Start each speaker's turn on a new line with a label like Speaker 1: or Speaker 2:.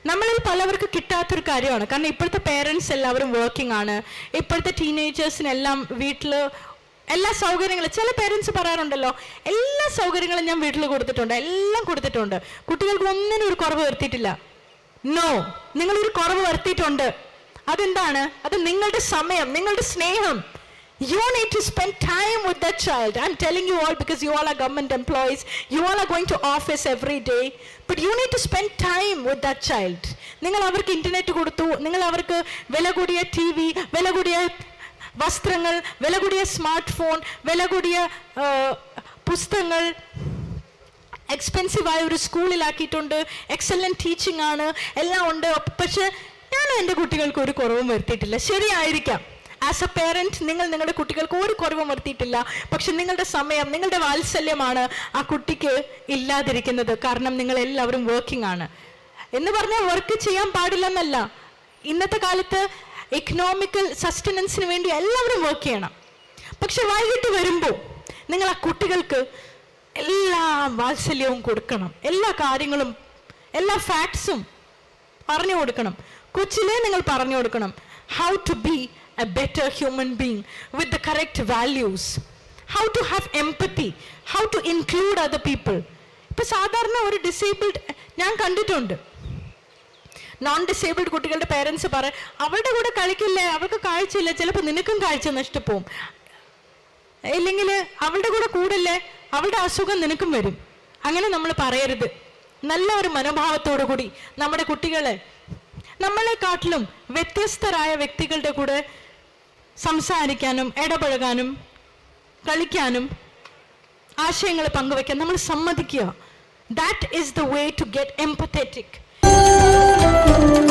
Speaker 1: നമ്മളിൽ പലവർക്ക് കിട്ടാത്തൊരു കാര്യമാണ് കാരണം ഇപ്പോഴത്തെ പേരൻസ് എല്ലാവരും വർക്കിംഗ് ആണ് ഇപ്പോഴത്തെ ടീനേജേഴ്സിനെല്ലാം വീട്ടിൽ എല്ലാ സൗകര്യങ്ങളും ചില പേരൻസ് പറയാറുണ്ടല്ലോ എല്ലാ സൗകര്യങ്ങളും ഞാൻ വീട്ടിൽ കൊടുത്തിട്ടുണ്ട് എല്ലാം കൊടുത്തിട്ടുണ്ട് കുട്ടികൾക്ക് ഒന്നിനും ഒരു കുറവ് വരുത്തിയിട്ടില്ല നോ നിങ്ങളൊരു കുറവ് വരുത്തിയിട്ടുണ്ട് അതെന്താണ് അത് നിങ്ങളുടെ സമയം നിങ്ങളുടെ സ്നേഹം You need to spend time with that child. I'm telling you all because you all are government employees. You all are going to office every day. But you need to spend time with that child. നിങ്ങൾ അവർക്ക് internet കൊടുത്തു നിങ്ങൾ അവർക്ക് വില കൂടിയ T V വില കൂടിയ വസ്ത്രങ്ങൾ വില കൂടിയ സ്മാർട്ട് ഫോൺ വില കൂടിയ ആ, പുസ്തകങ്ങൾ എക്സ്പെൻസീവ് ആയ ഒരു സ്കൂളിലാക്കിയിട്ടുണ്ട് എക്സലന്റ് ടീച്ചിങ് ആണ് എല്ലാം ഉണ്ട് പക്ഷെ ഞാനും എൻ്റെ കുട്ടികൾക്ക് ഒരു കുറവും വരുത്തിയിട്ടില്ല ശരിയായിരിക്കാം ആസ് എ പേരൻറ്റ് നിങ്ങൾ നിങ്ങളുടെ കുട്ടികൾക്ക് ഒരു കുറവും വരുത്തിയിട്ടില്ല പക്ഷെ നിങ്ങളുടെ സമയം നിങ്ങളുടെ വാത്സല്യമാണ് ആ കുട്ടിക്ക് ഇല്ലാതിരിക്കുന്നത് കാരണം നിങ്ങൾ എല്ലാവരും വർക്കിംഗ് ആണ് എന്ന് പറഞ്ഞാൽ വർക്ക് ചെയ്യാൻ പാടില്ലെന്നല്ല ഇന്നത്തെ കാലത്ത് എക്കണോമിക്കൽ സസ്റ്റനൻസിന് വേണ്ടി എല്ലാവരും വർക്ക് ചെയ്യണം പക്ഷെ വൈകിട്ട് വരുമ്പോൾ നിങ്ങൾ ആ കുട്ടികൾക്ക് എല്ലാ വാത്സല്യവും കൊടുക്കണം എല്ലാ കാര്യങ്ങളും എല്ലാ ഫാക്ട്സും പറഞ്ഞു കൊടുക്കണം കൊച്ചിലെ നിങ്ങൾ പറഞ്ഞു കൊടുക്കണം how to be a better human being with the correct values how to have empathy how to include other people ഇപ്പൊ സാധാരണ ഒരു ഡിസേബിൾഡ് ഞാൻ കണ്ടിട്ടുണ്ട് നോൺ ഡിസേബിൾഡ് കുട്ടികളുടെ പേരൻസ് പറ അവളുടെ കൂടെ കളിക്കില്ലേ അവൾക്ക് കാഴ്ചയില്ല ചിലപ്പോൾ നിനക്കും കാഴ്ച നഷ്ടപ്പോവും ഇല്ലെങ്കിൽ അവളുടെ കൂടെ കൂടല്ലേ അവളുടെ അസുഖം നിനക്കും വരും അങ്ങനെ നമ്മൾ പറയരുത് നല്ല ഒരു മനോഭാവത്തോടു കൂടി നമ്മുടെ കുട്ടികളെ നമ്മളെക്കാട്ടിലും വ്യത്യസ്തരായ വ്യക്തികളുടെ കൂടെ സംസാരിക്കാനും ഇടപഴകാനും കളിക്കാനും ആശയങ്ങൾ പങ്കുവെക്കാൻ നമ്മൾ സമ്മതിക്കുക that is the way to get empathetic